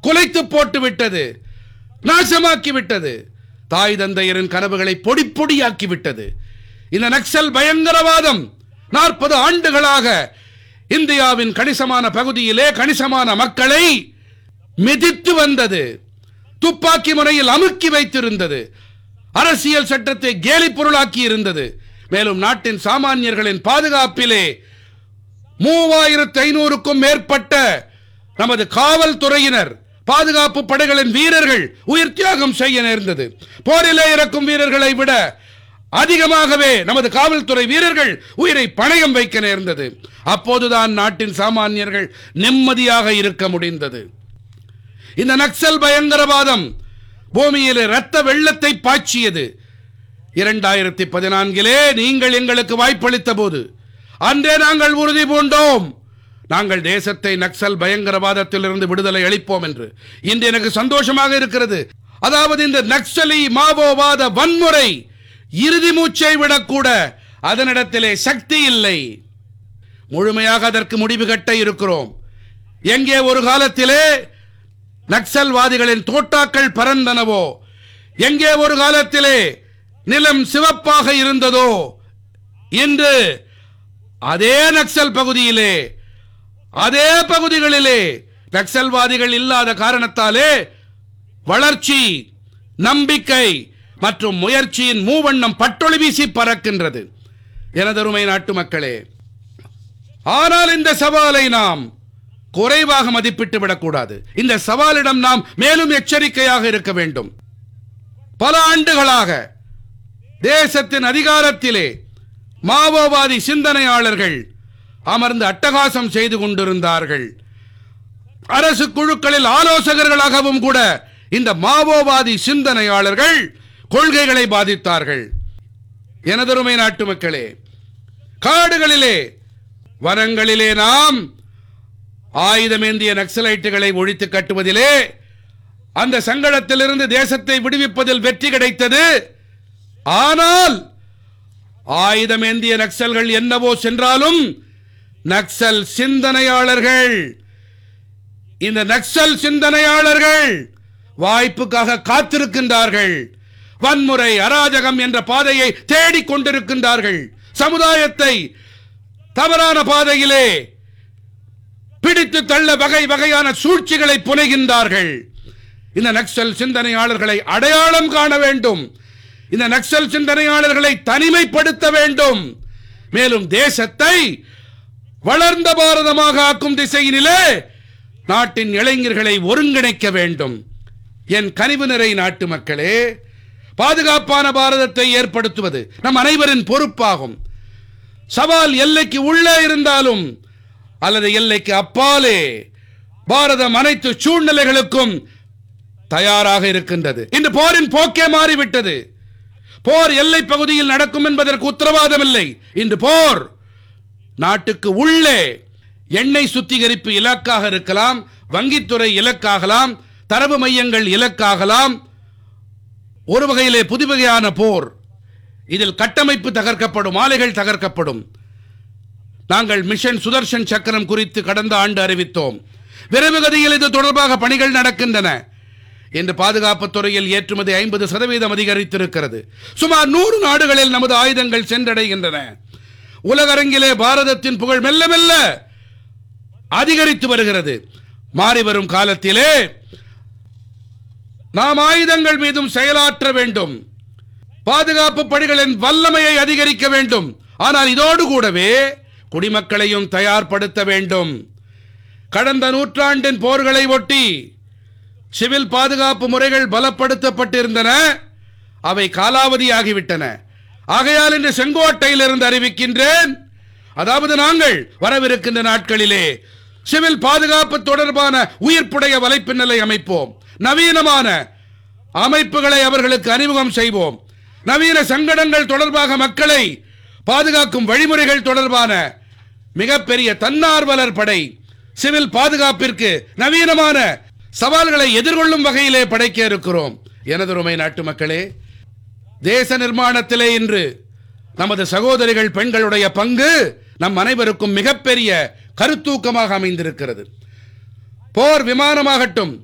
குலைத்து போட்டு விட்டது நாசமாக்கி விட்டது தாய் தந்தையரின் கனவுகளை பொடி பொடியாக்கி விட்டது இந்த நக்சல் பயங்கரவாதம் நாற்பது ஆண்டுகளாக இந்தியாவின் கணிசமான பகுதியிலே கணிசமான மக்களை மிதித்து வந்தது துப்பாக்கி முறையில் அமுக்கி வைத்திருந்தது அரசியல் சட்டத்தை கேலி பொருளாக்கி இருந்தது மேலும் நாட்டின் சாமானியர்களின் பாதுகாப்பிலே மூவாயிரத்து ஐநூறுக்கும் மேற்பட்ட நமது காவல்துறையினர் பாதுகாப்பு படைகளின் வீரர்கள் உயிர் தியாகம் செய்ய நேர்ந்தது போரிலே இறக்கும் வீரர்களை விட அதிகமாகவே நமது காவல்துறை வீரர்கள் உயிரை பணயம் வைக்க நேர்ந்தது அப்போதுதான் நாட்டின் சாமானியர்கள் நிம்மதியாக இருக்க முடிந்தது இந்த நக்சல் பயங்கரவாதம் பூமியிலே இரத்த வெள்ளத்தை பாய்ச்சியது இரண்டாயிரத்தி பதினான்கிலே நீங்கள் எங்களுக்கு வாய்ப்பளித்த போது அன்றே நாங்கள் உறுதி பூண்டோம் நாங்கள் தேசத்தை நக்சல் பயங்கரவாதத்திலிருந்து விடுதலை அளிப்போம் என்று இன்று எனக்கு சந்தோஷமாக இருக்கிறது அதாவது இந்த நக்சலி மாவோவாத வன்முறை இறுதி மூச்சை விடக்கூட அதனிடத்திலே சக்தி இல்லை முழுமையாக அதற்கு முடிவு கட்ட இருக்கிறோம் எங்கே ஒரு காலத்திலே நக்சல்வாதிகளின் தோட்டாக்கள் பறந்தனவோ எங்கே ஒரு காலத்திலே நிலம் சிவப்பாக இருந்ததோ இன்று அதே நக்சல் பகுதியிலே அதே பகுதிகளிலே நக்சல்வாதிகள் இல்லாத காரணத்தாலே வளர்ச்சி நம்பிக்கை மற்றும் முயற்சியின் மூவண்ணம் பட்டொளி வீசி பறக்கின்றது எனதருமை நாட்டு மக்களே ஆனால் இந்த சவாலை நாம் குறைவாக மதிப்பிட்டு விடக்கூடாது இந்த சவாலிடம் நாம் மேலும் எச்சரிக்கையாக இருக்க வேண்டும் பல ஆண்டுகளாக தேசத்தின் அதிகாரத்திலே மாவோவாதி சிந்தனையாளர்கள் அமர்ந்து அட்டகாசம் செய்து கொண்டிருந்தார்கள் அரசு குழுக்களில் ஆலோசகர்களாகவும் கூட இந்த மாவோவாதி சிந்தனையாளர்கள் கொள்கைகளை பாதித்தார்கள் எனதருமை நாட்டு மக்களே காடுகளிலே வனங்களிலே நாம் ஆயுதமேந்திய நக்சலைட்டுகளை ஒழித்து கட்டுவதிலே அந்த சங்கடத்திலிருந்து தேசத்தை விடுவிப்பதில் வெற்றி கிடைத்தது ஆனால் ஆயுதமேந்திய நக்சல்கள் என்னவோ சென்றாலும் நக்சல் சிந்தனையாளர்கள் இந்த நக்சல் சிந்தனையாளர்கள் வாய்ப்புக்காக காத்திருக்கின்றார்கள் வன்முறை அராஜகம் என்ற பாதையை தேடிக் கொண்டிருக்கின்றார்கள் சமுதாயத்தை தவறான பாதையிலே பிடித்து தள்ள வகை வகையான சூழ்ச்சிகளை புனைகின்றார்கள் இந்த நக்சல் சிந்தனையாளர்களை அடையாளம் காண வேண்டும் இந்த நக்சல் சிந்தனையாளர்களை தனிமைப்படுத்த வேண்டும் மேலும் தேசத்தை வளர்ந்த பாரதமாக ஆக்கும் திசையினிலே நாட்டின் இளைஞர்களை ஒருங்கிணைக்க வேண்டும் என் கனிவு நிறை நாட்டு மக்களே பாதுகாப்பான பாரதத்தை ஏற்படுத்துவது நம் அனைவரின் பொறுப்பாகும் சவால் எல்லைக்கு உள்ளே இருந்தாலும் அல்லது எல்லைக்கு அப்பாலே பாரதம் அனைத்து சூழ்நிலைகளுக்கும் தயாராக இருக்கின்றது இன்று போரின் போக்கே மாறிவிட்டது போர் எல்லை பகுதியில் நடக்கும் என்பதற்கு உத்தரவாதம் இல்லை இன்று போர் நாட்டுக்கு உள்ளே எண்ணெய் சுத்திகரிப்பு இலக்காக இருக்கலாம் வங்கித்துறை இலக்காகலாம் தரவு மையங்கள் இலக்காகலாம் ஒரு வகையிலே புது வகையான போர் இதில் கட்டமைப்பு தகர்க்கப்படும் ஆலைகள் தகர்க்கப்படும் நாங்கள் மிஷன் சுதர்ஷன் சக்கரம் குறித்து கடந்த ஆண்டு அறிவித்தோம் விரைவு கதியில் இது தொடர்பாக பணிகள் நடக்கின்றன இன்று பாதுகாப்புத் துறையில் ஏற்றுமதி ஐம்பது சதவீதம் அதிகரித்திருக்கிறது சுமார் நூறு நாடுகளில் நமது ஆயுதங்கள் சென்றடைகின்றன உலகரங்கிலே பாரதத்தின் புகழ் மெல்ல மெல்ல அதிகரித்து வருகிறது மாறி வரும் காலத்திலே நாம் ஆயுதங்கள் மீதும் செயலாற்ற வேண்டும் பாதுகாப்பு பணிகளின் வல்லமையை அதிகரிக்க வேண்டும் ஆனால் இதோடு கூடவே குடிமக்களையும் தயார்படுத்த வேண்டும் கடந்த நூற்றாண்டின் போர்களை ஒட்டி சிவில் பாதுகாப்பு முறைகள் பலப்படுத்தப்பட்டிருந்தன அவை காலாவதியாகிவிட்டன ஆகையால் இன்று செங்கோட்டையிலிருந்து அறிவிக்கின்றேன் அதாவது நாங்கள் வரவிருக்கின்ற நாட்களிலே சிவில் பாதுகாப்பு தொடர்பான உயிர்ப்புடைய வலைப்பின்னலை அமைப்போம் நவீனமான அமைப்புகளை அவர்களுக்கு அறிமுகம் செய்வோம் நவீன சங்கடங்கள் தொடர்பாக மக்களை பாதுகாக்கும் வழிமுறைகள் தொடர்பான மிகப்பெரிய தன்னார்வலர் படை சிவில் பாதுகாப்பிற்கு நவீனமான சவால்களை எதிர்கொள்ளும் வகையிலே படைக்க இருக்கிறோம் எனதருமை நாட்டு மக்களே தேச நிர்மாணத்திலே இன்று நமது சகோதரிகள் பெண்களுடைய பங்கு நம் அனைவருக்கும் மிகப்பெரிய கருத்தூக்கமாக அமைந்திருக்கிறது போர் விமானமாகட்டும்